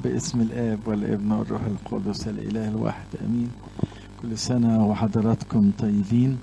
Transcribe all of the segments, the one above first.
باسم الآب والابن والروح القدس الإله الواحد أمين كل سنة وحضراتكم طيبين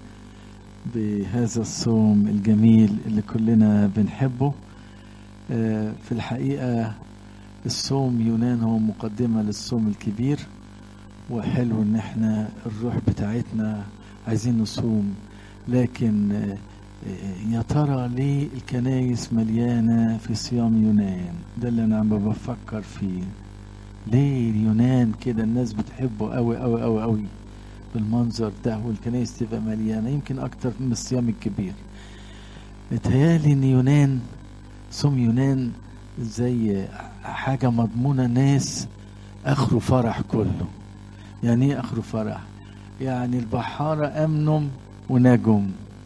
بهذا الصوم الجميل اللي كلنا بنحبه آه، في الحقيقة الصوم يونان هو مقدمة للصوم الكبير وحلو ان احنا الروح بتاعتنا عايزين نصوم لكن آه، آه، يا ترى ليه الكنايس مليانة في صيام يونان ده اللي انا عم بفكر فيه ليه اليونان كده الناس بتحبه قوي قوي قوي قوي بالمنظر ده والكنايس تبقى مليانة يمكن اكتر من الصيام الكبير متهيالي ان يونان صوم يونان زي حاجة مضمونة ناس اخره فرح كله يعني ايه اخره فرح يعني البحارة امنوا ونجم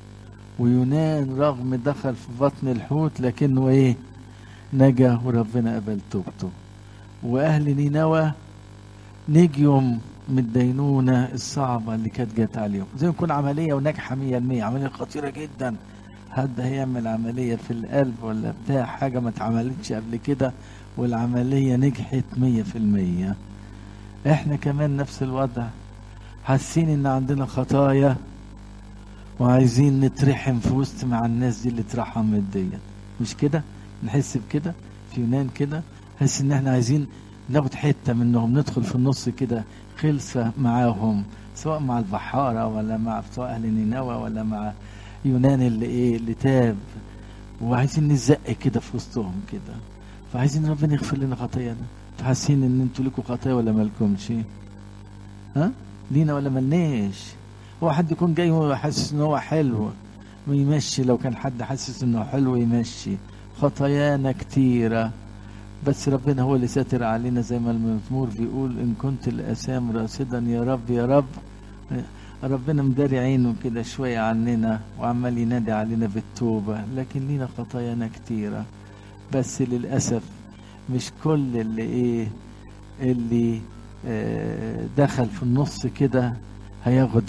ويونان رغم دخل في بطن الحوت لكنه ايه نجا وربنا قبل توبته واهل نينوى نجيهم من الدينونة الصعبة اللي كانت جت عليهم زي ما يكون عملية وناجحة مية المية عملية خطيرة جدا حد هيعمل عملية في القلب ولا بتاع حاجة ما اتعملتش قبل كده والعملية نجحت مية في المية احنا كمان نفس الوضع حاسين ان عندنا خطايا وعايزين نترحم في وسط مع الناس دي اللي اترحمت ديت مش كده نحس بكده في يونان كده نحس ان احنا عايزين ناخد حته منهم ندخل في النص كده خلصه معاهم سواء مع البحاره ولا مع سواء اهل نينوى ولا مع يونان اللي ايه اللي تاب وعايزين نزق كده في وسطهم كده فعايزين ربنا يغفر لنا خطايانا حاسين ان انتوا لكم خطايا ولا مالكمش ها لينا ولا ملناش هو حد يكون جاي وهو حاسس ان هو حلو ويمشي لو كان حد حاسس انه حلو يمشي خطايانا كتيره بس ربنا هو اللي ساتر علينا زي ما المزمور بيقول ان كنت الاسام راصدا يا رب يا رب ربنا مداري عينه كده شويه عننا وعمال ينادي علينا بالتوبه لكن لينا خطايانا كتيره بس للاسف مش كل اللي ايه اللي آه دخل في النص كده هياخد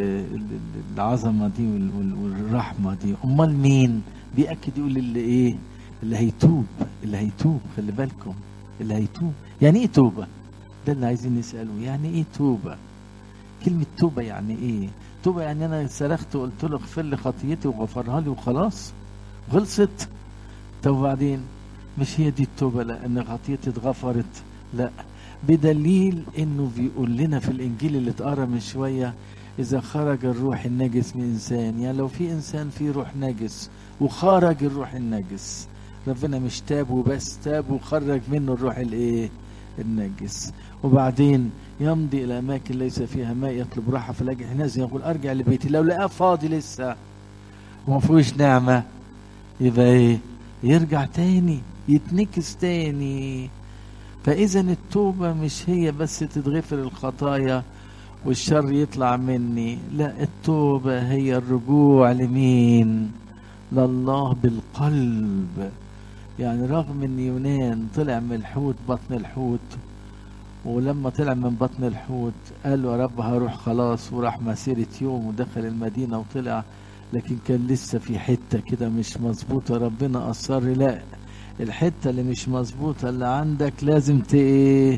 العظمه دي والرحمه دي امال مين بياكد يقول اللي ايه اللي هيتوب اللي هيتوب خلي بالكم اللي هيتوب يعني ايه توبه ده اللي عايزين نساله يعني ايه توبه كلمه توبه يعني ايه توبه يعني انا صرخت وقلت له اغفر لي خطيتي وغفرها لي وخلاص خلصت طب وبعدين مش هي دي التوبه لا ان خطيتي اتغفرت لا بدليل انه بيقول لنا في الانجيل اللي اتقرا من شويه اذا خرج الروح النجس من انسان يعني لو في انسان فيه روح نجس وخرج الروح النجس ربنا مش تاب وبس تاب وخرج منه الروح الايه النجس وبعدين يمضي الى اماكن ليس فيها ماء يطلب راحه فلاجئ حينئذ يقول ارجع لبيتي لو لقاه فاضي لسه وما فيهوش نعمه يبقى ايه يرجع تاني يتنكس تاني فاذا التوبه مش هي بس تتغفر الخطايا والشر يطلع مني لا التوبه هي الرجوع لمين لله بالقلب يعني رغم ان يونان طلع من الحوت بطن الحوت ولما طلع من بطن الحوت قال له يا رب هروح خلاص وراح مسيرة يوم ودخل المدينة وطلع لكن كان لسه في حتة كده مش مظبوطة ربنا أصر لا الحتة اللي مش مظبوطة اللي عندك لازم ت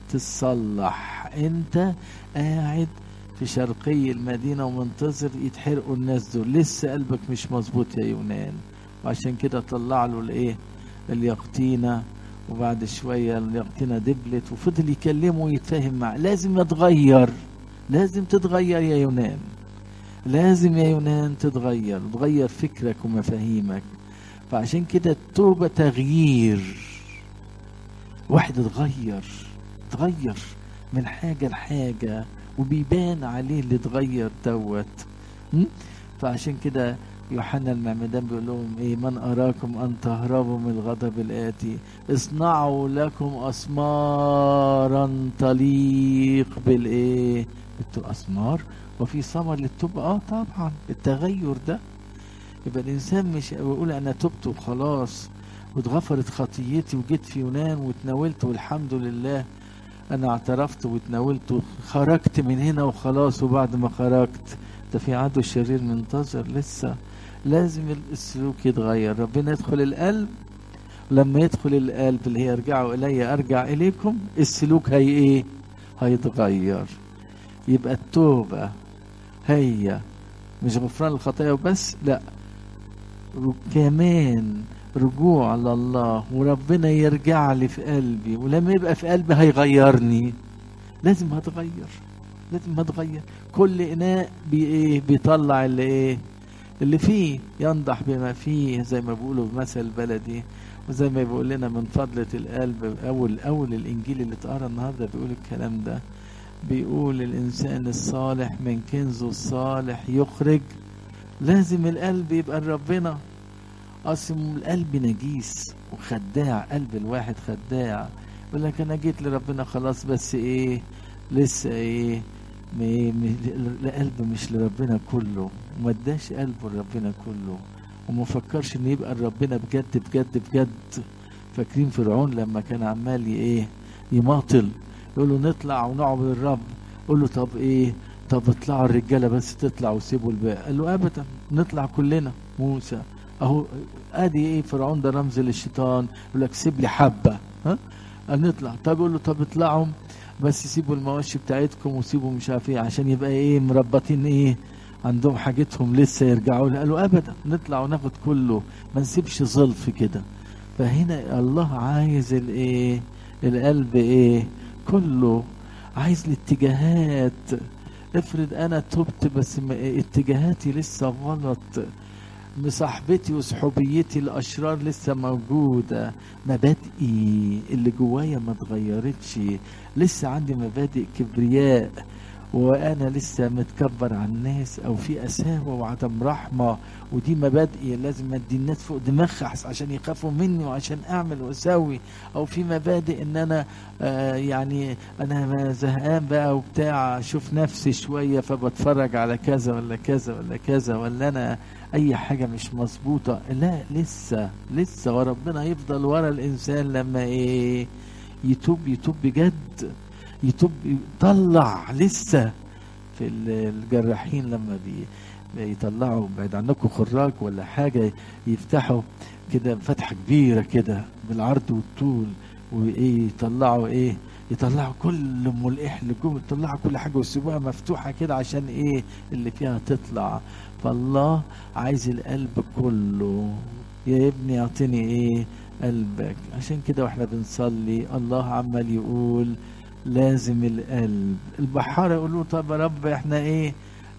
تصلح انت قاعد في شرقي المدينة ومنتظر يتحرقوا الناس دول لسه قلبك مش مظبوط يا يونان وعشان كده طلع له الايه اليقطينة وبعد شوية اليقطينة دبلت وفضل يكلمه ويتفاهم معه لازم يتغير لازم تتغير يا يونان لازم يا يونان تتغير تغير فكرك ومفاهيمك فعشان كده التوبة تغيير واحد اتغير اتغير من حاجة لحاجة وبيبان عليه اللي اتغير دوت فعشان كده يوحنا المعمدان بيقول لهم ايه من اراكم ان تهربوا من الغضب الاتي اصنعوا لكم اسمارا تليق بالايه اسمار وفي ثمر للتوبه اه طبعا التغير ده يبقى الانسان مش بيقول انا تبت وخلاص واتغفرت خطيتي وجيت في يونان واتناولت والحمد لله انا اعترفت واتناولت وخرجت من هنا وخلاص وبعد ما خرجت ده في عدو شرير منتظر لسه لازم السلوك يتغير ربنا يدخل القلب لما يدخل القلب اللي هي ارجعوا الي ارجع اليكم السلوك هي ايه هيتغير يبقى التوبة هي مش غفران الخطايا وبس لا كمان رجوع لله وربنا يرجع لي في قلبي ولما يبقى في قلبي هيغيرني لازم هتغير لازم هتغير كل اناء بي ايه بيطلع اللي ايه اللي فيه ينضح بما فيه زي ما بيقولوا بمثل بلدي وزي ما بيقول لنا من فضلة القلب أول أول الإنجيل اللي اتقرا النهارده بيقول الكلام ده بيقول الإنسان الصالح من كنزه الصالح يخرج لازم القلب يبقى لربنا أصل القلب نجيس وخداع قلب الواحد خداع يقول لك أنا جيت لربنا خلاص بس إيه لسه إيه القلب مش لربنا كله وما اداش قلبه لربنا كله وما فكرش ان يبقى لربنا بجد بجد بجد فاكرين فرعون لما كان عمال ايه يماطل يقول له نطلع ونعبد الرب قول له طب ايه طب اطلعوا الرجاله بس تطلع وسيبوا الباقي قال له ابدا نطلع كلنا موسى اهو ادي ايه فرعون ده رمز للشيطان يقول لك سيب لي حبه ها قال نطلع طب يقول له طب اطلعوا بس سيبوا المواشي بتاعتكم وسيبوا مش عارف ايه عشان يبقى ايه مربطين ايه عندهم حاجتهم لسه يرجعوا لها قالوا ابدا نطلع وناخد كله ما نسيبش ظلف كده فهنا الله عايز الايه القلب ايه كله عايز الاتجاهات افرض انا تبت بس اتجاهاتي لسه غلط مصاحبتي وصحوبيتي الاشرار لسه موجوده مبادئي اللي جوايا ما اتغيرتش لسه عندي مبادئ كبرياء وانا لسه متكبر على الناس او في اساوه وعدم رحمه ودي مبادئي لازم ادي الناس فوق دماغها عشان يخافوا مني وعشان اعمل واسوي او في مبادئ ان انا آه يعني انا زهقان بقى وبتاع اشوف نفسي شويه فبتفرج على كذا ولا كذا ولا كذا ولا انا اي حاجه مش مظبوطه لا لسه لسه وربنا يفضل ورا الانسان لما ايه يتوب يتوب بجد يتوب يطلع لسه في الجراحين لما بي بيطلعوا بعد عنكم خراج ولا حاجه يفتحوا كده فتحه كبيره كده بالعرض والطول وايه يطلعوا ايه يطلعوا كل ام الاحل جوه يطلعوا كل حاجه ويسيبوها مفتوحه كده عشان ايه اللي فيها تطلع فالله عايز القلب كله يا ابني اعطيني ايه قلبك عشان كده واحنا بنصلي الله عمال يقول لازم القلب البحارة يقولوا طب يا رب احنا ايه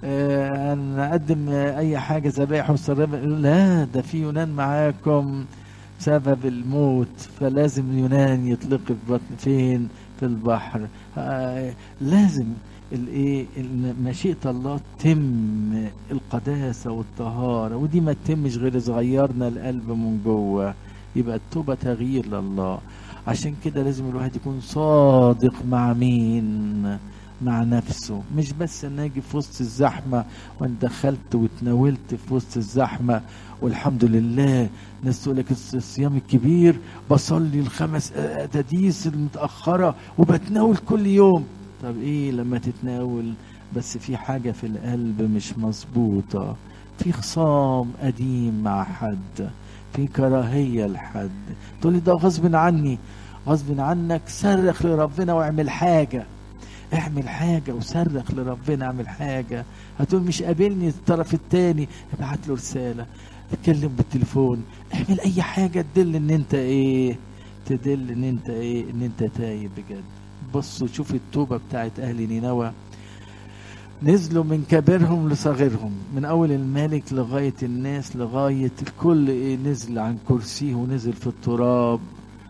آه نقدم اي حاجة ذبائح وسرب لا ده في يونان معاكم سبب الموت فلازم يونان يطلق في بطن فين في البحر آه لازم الايه مشيئة الله تم القداسة والطهارة ودي ما تتمش غير صغيرنا القلب من جوه يبقى التوبة تغيير لله عشان كده لازم الواحد يكون صادق مع مين مع نفسه مش بس ان اجي في وسط الزحمه وان دخلت واتناولت في وسط الزحمه والحمد لله ناس تقول لك الصيام الكبير بصلي الخمس اداديس المتاخره وبتناول كل يوم طب ايه لما تتناول بس في حاجه في القلب مش مظبوطه في خصام قديم مع حد في كراهيه لحد تقول لي ده غصب عني غصب عنك صرخ لربنا واعمل حاجه اعمل حاجه وصرخ لربنا اعمل حاجه هتقول مش قابلني الطرف الثاني ابعت له رساله اتكلم بالتليفون اعمل اي حاجه تدل ان انت ايه تدل ان انت ايه ان انت تايب بجد بصوا شوف التوبه بتاعت اهل نينوى نزلوا من كبيرهم لصغيرهم من اول الملك لغايه الناس لغايه الكل ايه نزل عن كرسيه ونزل في التراب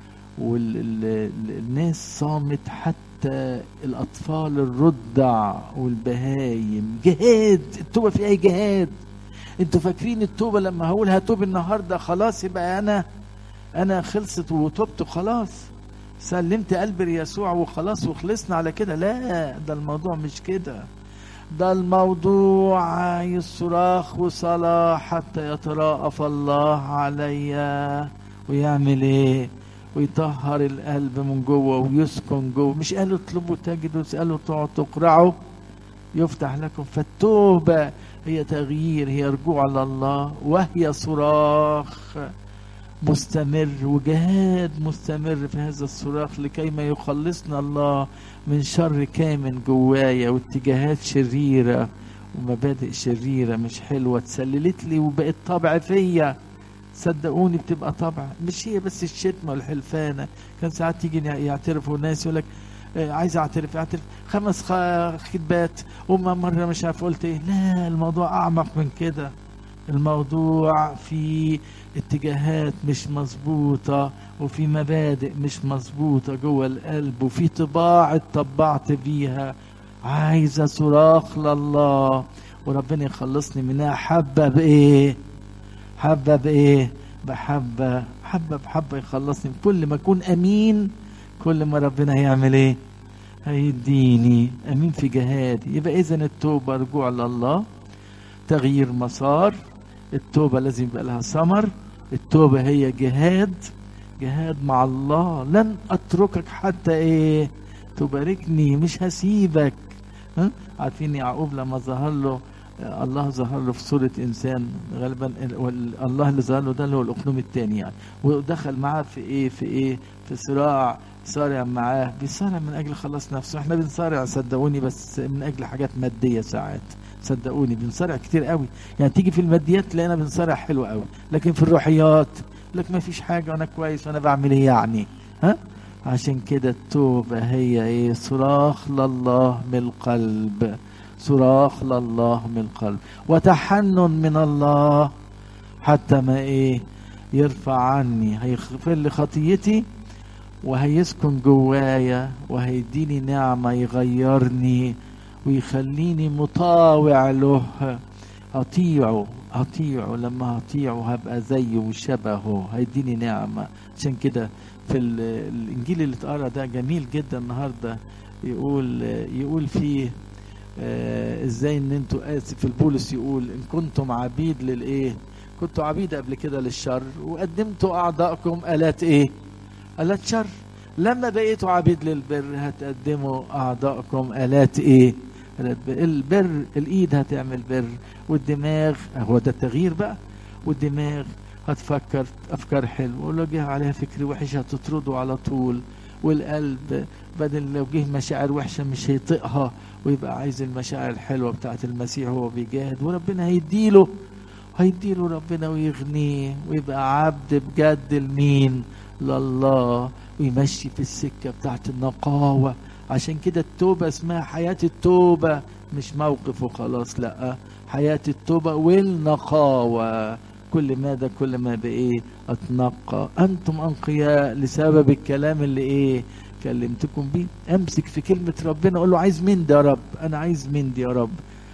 والناس صامت حتى الاطفال الرضع والبهايم جهاد التوبه في اي جهاد انتوا فاكرين التوبه لما هقول هتوب النهارده خلاص يبقى انا انا خلصت وتوبت خلاص سلمت قلبي ليسوع وخلاص وخلصنا على كده لا ده الموضوع مش كده ده الموضوع عايز صراخ وصلاة حتى يتراءف الله عليا ويعمل ايه ويطهر القلب من جوه ويسكن جوه مش قالوا اطلبوا تجدوا اسألوا تقعدوا تقرعوا يفتح لكم فالتوبة هي تغيير هي رجوع لله وهي صراخ مستمر وجهاد مستمر في هذا الصراخ لكي ما يخلصنا الله من شر كامن جوايا واتجاهات شريرة ومبادئ شريرة مش حلوة اتسللت لي وبقت طبع فيا صدقوني بتبقى طبع مش هي بس الشتمة والحلفانة كان ساعات تيجي يعترفوا ناس يقول لك عايز اعترف اعترف خمس خطبات وما مرة مش عارف قلت ايه لا الموضوع اعمق من كده الموضوع في اتجاهات مش مظبوطة وفي مبادئ مش مظبوطة جوه القلب وفي طباع اتطبعت بيها عايزة صراخ لله وربنا يخلصني منها حبة بإيه حبة بإيه بحبة حبة بحبة يخلصني كل ما أكون أمين كل ما ربنا هيعمل إيه هيديني أمين في جهادي يبقى إذا التوبة رجوع لله تغيير مسار التوبة لازم يبقى لها ثمر التوبة هي جهاد جهاد مع الله لن أتركك حتى إيه تباركني مش هسيبك ها؟ عارفين يعقوب لما ظهر له الله ظهر له في صورة إنسان غالبا الله اللي ظهر له ده اللي هو الأقنوم الثاني يعني ودخل معاه في إيه في إيه في صراع صارع معاه بيصارع من أجل خلاص نفسه احنا بنصارع صدقوني بس من أجل حاجات مادية ساعات صدقوني بنصارع كتير قوي يعني تيجي في الماديات تلاقينا بنصارع حلو قوي لكن في الروحيات لك ما فيش حاجة وأنا كويس وأنا بعمل إيه يعني ها عشان كده التوبة هي إيه صراخ لله من القلب صراخ لله من القلب وتحنن من الله حتى ما إيه يرفع عني هيغفر لي خطيتي وهيسكن جوايا وهيديني نعمة يغيرني ويخليني مطاوع له أطيعه أطيعه لما أطيعه هبقى زيه وشبهه هيديني نعمة عشان كده في الإنجيل اللي اتقرا ده جميل جدا النهاردة يقول يقول فيه آه ازاي ان انتوا اسف البولس يقول ان كنتم عبيد للايه كنتوا عبيد قبل كده للشر وقدمتوا اعضائكم الات ايه الات شر لما بقيتوا عبيد للبر هتقدموا اعضائكم الات ايه البر الايد هتعمل بر والدماغ هو ده التغيير بقى والدماغ هتفكر افكار حلوه ولو جه عليها فكر وحش هتطرده على طول والقلب بدل لو جه مشاعر وحشه مش هيطيقها ويبقى عايز المشاعر الحلوه بتاعت المسيح وهو بيجاهد وربنا هيديله هيديله ربنا ويغنيه ويبقى عبد بجد لمين لله ويمشي في السكه بتاعت النقاوه عشان كده التوبة اسمها حياة التوبة مش موقف وخلاص لا حياة التوبة والنقاوة كل ما ده كل ما بإيه أتنقى أنتم أنقياء لسبب الكلام اللي إيه كلمتكم بيه أمسك في كلمة ربنا أقول له عايز من ده يا رب أنا عايز من دي يا رب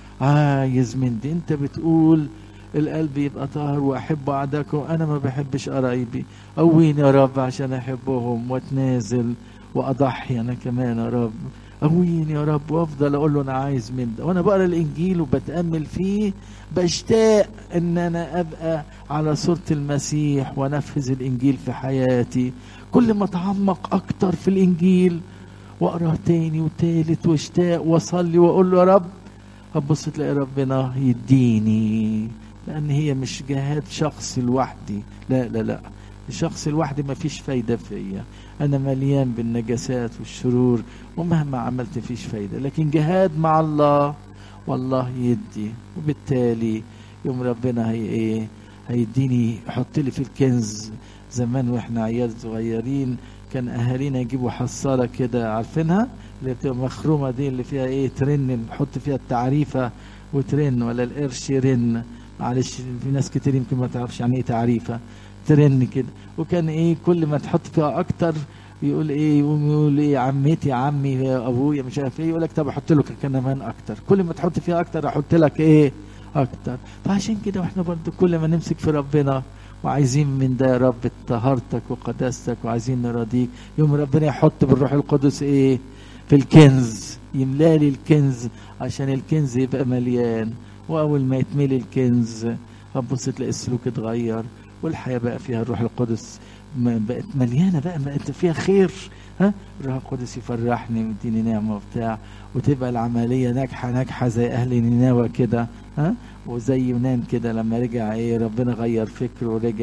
عايز من دي أنت بتقول القلب يبقى طاهر واحب اعدائكم انا ما بحبش قرايبي قويني يا رب عشان احبهم واتنازل واضحي انا كمان يا رب قويني يا رب وافضل اقول له انا عايز من ده وانا بقرا الانجيل وبتامل فيه بشتاق ان انا ابقى على صوره المسيح وانفذ الانجيل في حياتي كل ما اتعمق اكتر في الانجيل واقرا تاني وتالت واشتاق واصلي واقول له يا رب هتبص تلاقي ربنا يديني لان هي مش جهاد شخصي لوحدي لا لا لا الشخص لوحدي ما فيش فايدة فيا أنا مليان بالنجاسات والشرور ومهما عملت فيش فايدة لكن جهاد مع الله والله يدي وبالتالي يوم ربنا هي إيه هيديني يحط لي في الكنز زمان واحنا عيال صغيرين كان اهالينا يجيبوا حصاله كده عارفينها اللي بتبقى مخرومه دي اللي فيها ايه ترن نحط فيها التعريفه وترن ولا القرش يرن معلش في ناس كتير يمكن ما تعرفش يعني ايه تعريفه ترن كده وكان ايه كل ما تحط فيها اكتر يقول ايه يقوم يقول ايه عمتي عمي ابويا مش عارف ايه يقول لك طب احط له كمان اكتر كل ما تحط فيها اكتر احط لك ايه اكتر فعشان كده واحنا برضو كل ما نمسك في ربنا وعايزين من ده يا رب طهارتك وقداستك وعايزين نراضيك يوم ربنا يحط بالروح القدس ايه في الكنز يملالي الكنز عشان الكنز يبقى مليان واول ما يتملي الكنز هتبص تلاقي السلوك اتغير والحياه بقى فيها الروح القدس بقت مليانه بقى بقت فيها خير ها الروح القدس يفرحني ويديني نعمه وبتاع وتبقى العمليه ناجحه ناجحه زي اهل نينوى كده ها وزي يونان كده لما رجع ايه ربنا غير فكره ورجع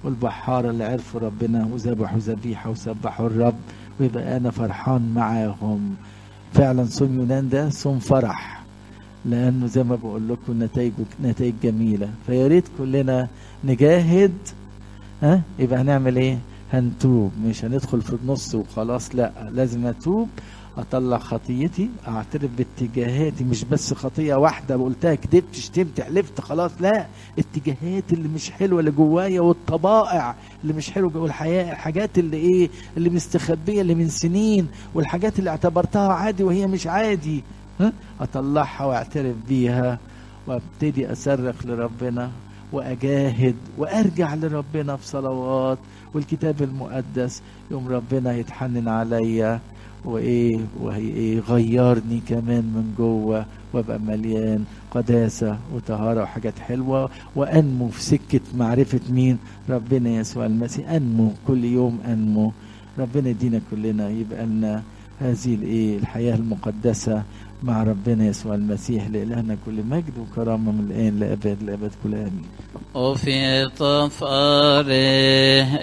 والبحارة اللي عرفوا ربنا وذبحوا ذبيحة وسبحوا الرب ويبقى أنا فرحان معاهم فعلا صوم يونان ده صوم فرح لأنه زي ما بقول لكم نتائجه نتائج جميلة فيا ريت كلنا نجاهد ها يبقى هنعمل ايه؟ هنتوب مش هندخل في النص وخلاص لا لازم اتوب اطلع خطيتي اعترف باتجاهاتي مش بس خطيه واحده قلتها كدبت شتمت حلفت خلاص لا اتجاهات اللي مش حلوه اللي جوايا والطبائع اللي مش حلوه والحياه الحاجات اللي ايه اللي مستخبيه اللي من سنين والحاجات اللي اعتبرتها عادي وهي مش عادي ها اطلعها واعترف بيها وابتدي اصرخ لربنا واجاهد وارجع لربنا في صلوات والكتاب المقدس يوم ربنا يتحنن عليا وايه وهي ايه غيرني كمان من جوه وابقى مليان قداسه وطهاره وحاجات حلوه وانمو في سكه معرفه مين ربنا يسوع المسيح انمو كل يوم انمو ربنا يدينا كلنا يبقى لنا هذه الايه الحياه المقدسه مع ربنا يسوع المسيح لإلهنا كل مجد وكرامة من الآن لأبد لأبد كل آمين وفي طفاره